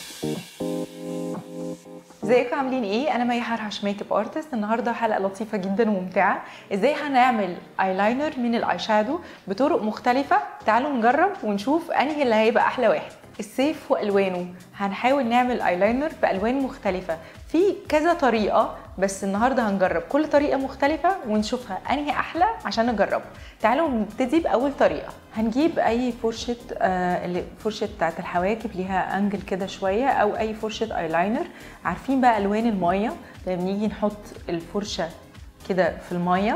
ازيكم عاملين ايه انا مي حرحش ميك اب ارتست النهارده حلقه لطيفه جدا وممتعه ازاي هنعمل ايلاينر من الاي شادو بطرق مختلفه تعالوا نجرب ونشوف انهي اللي هيبقى احلى واحد الصيف والوانه هنحاول نعمل ايلاينر بالوان مختلفه في كذا طريقه بس النهارده هنجرب كل طريقه مختلفه ونشوفها انهي احلى عشان نجربه تعالوا نبتدي باول طريقه هنجيب اي فرشه آه الفرشه بتاعت الحواجب ليها انجل كده شويه او اي فرشه ايلاينر عارفين بقى الوان الميه لما نيجي نحط الفرشه كده في الميه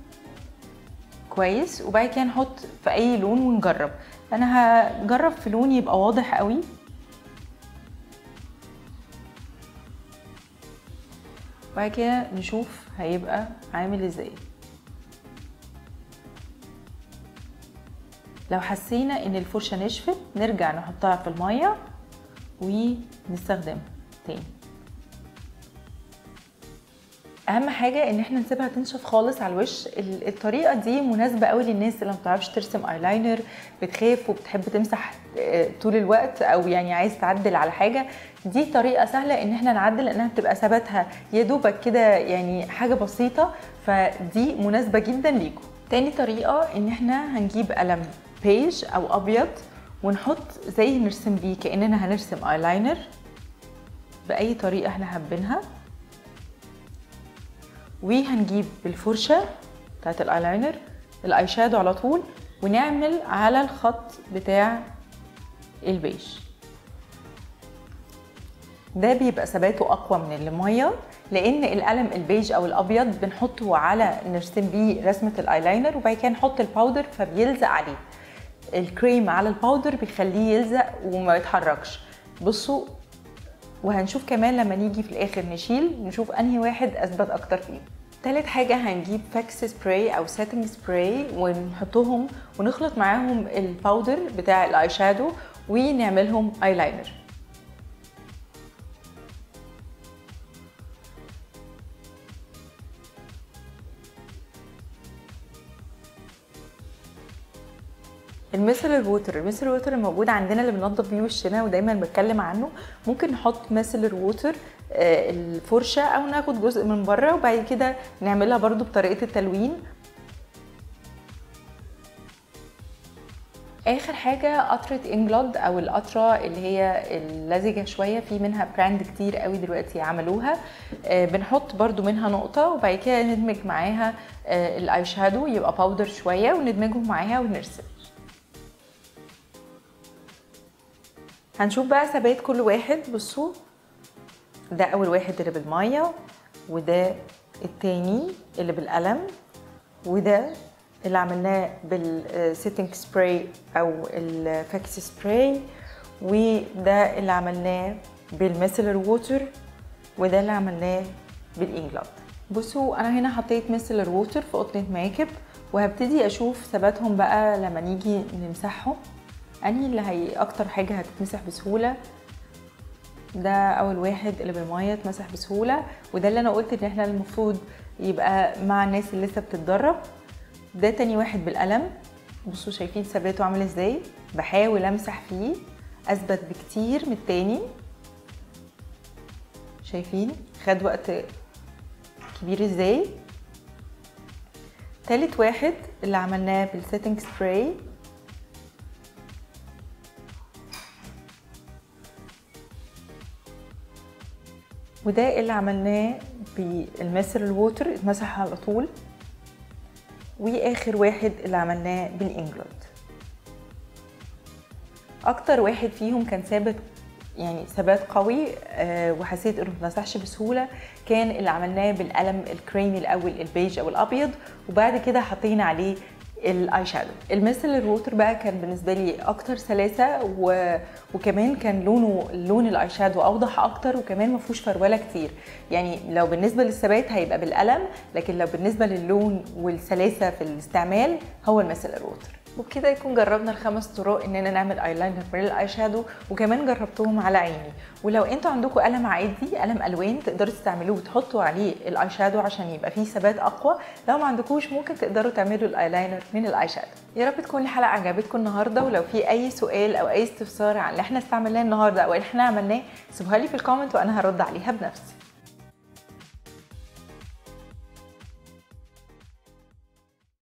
كويس وبعد كده نحط في اي لون ونجرب انا هجرب في لون يبقى واضح قوي وبعد كده نشوف هيبقى عامل ازاي لو حسينا ان الفرشه نشفت نرجع نحطها في الميه ونستخدمها تاني اهم حاجه ان احنا نسيبها تنشف خالص على الوش الطريقه دي مناسبه قوي للناس اللي ما بتعرفش ترسم ايلاينر بتخاف وبتحب تمسح طول الوقت او يعني عايز تعدل على حاجه دي طريقه سهله ان احنا نعدل لانها بتبقى ثباتها يا دوبك كده يعني حاجه بسيطه فدي مناسبه جدا ليكم تاني طريقه ان احنا هنجيب قلم بيج او ابيض ونحط زي نرسم بيه كاننا هنرسم ايلاينر باي طريقه احنا حابينها وهنجيب بالفرشه بتاعت الايلاينر الاي شادو على طول ونعمل على الخط بتاع البيج ده بيبقى ثباته اقوى من الميه لان القلم البيج او الابيض بنحطه على نرسم بيه رسمه الايلاينر وبعد كده نحط الباودر فبيلزق عليه الكريم على الباودر بيخليه يلزق وما يتحركش بصوا وهنشوف كمان لما نيجي في الاخر نشيل نشوف انهي واحد اثبت اكتر فيهم تالت حاجة هنجيب فاكس سبراي أو سيتنج سبراي ونحطهم ونخلط معاهم الباودر بتاع الاي شادو ونعملهم ايلاينر الميسلر ووتر الميسلر ووتر الموجود عندنا اللي بننضف بيه وشنا ودايما بتكلم عنه ممكن نحط ميسلر ووتر الفرشه او ناخد جزء من بره وبعد كده نعملها برضو بطريقه التلوين اخر حاجه قطره انجلود او القطره اللي هي اللزجه شويه في منها براند كتير قوي دلوقتي عملوها بنحط برضو منها نقطه وبعد كده ندمج معاها الاي شادو يبقى باودر شويه وندمجهم معاها ونرسم هنشوف بقى ثبات كل واحد بصوا ده اول واحد اللي بالميه وده التاني اللي بالقلم وده اللي عملناه بالسيتنج سبراي او الفاكس سبراي وده اللي عملناه بالميسلر ووتر وده اللي عملناه بالانجلاد بصوا انا هنا حطيت ميسلر ووتر في قطنه ميك اب وهبتدي اشوف ثباتهم بقى لما نيجي نمسحهم انهي اللي هي اكتر حاجه هتتمسح بسهوله ده اول واحد اللي بالميه اتمسح بسهوله وده اللي انا قلت ان احنا المفروض يبقى مع الناس اللي لسه بتتدرب ده تاني واحد بالقلم بصوا شايفين ثباته عامل ازاي بحاول امسح فيه اثبت بكتير من التاني شايفين خد وقت كبير ازاي تالت واحد اللي عملناه بالسيتنج سبراي وده اللي عملناه بالمسر الووتر اتمسح على طول واخر واحد اللي عملناه بالانجلود اكتر واحد فيهم كان ثابت يعني ثبات قوي أه وحسيت انه ما اتمسحش بسهوله كان اللي عملناه بالقلم الكريمي الاول البيج او الابيض وبعد كده حطينا عليه الاي شادو الميسلر ووتر بقى كان بالنسبه لي اكتر سلاسه و... وكمان كان لونه لون الاي شادو اوضح اكتر وكمان ما فيهوش فروله كتير يعني لو بالنسبه للثبات هيبقى بالقلم لكن لو بالنسبه للون والسلاسه في الاستعمال هو الميسلر ووتر وبكده يكون جربنا الخمس طرق اننا نعمل ايلاينر من الاي شادو وكمان جربتهم على عيني ولو انتوا عندكم قلم عادي قلم الوان تقدروا تستعملوه وتحطوا عليه الاي شادو عشان يبقى فيه ثبات اقوى لو ما عندكوش ممكن تقدروا تعملوا الايلاينر من الاي شادو يا رب تكون الحلقه عجبتكم النهارده ولو في اي سؤال او اي استفسار عن اللي احنا استعملناه النهارده او اللي احنا عملناه سيبوها لي في الكومنت وانا هرد عليها بنفسي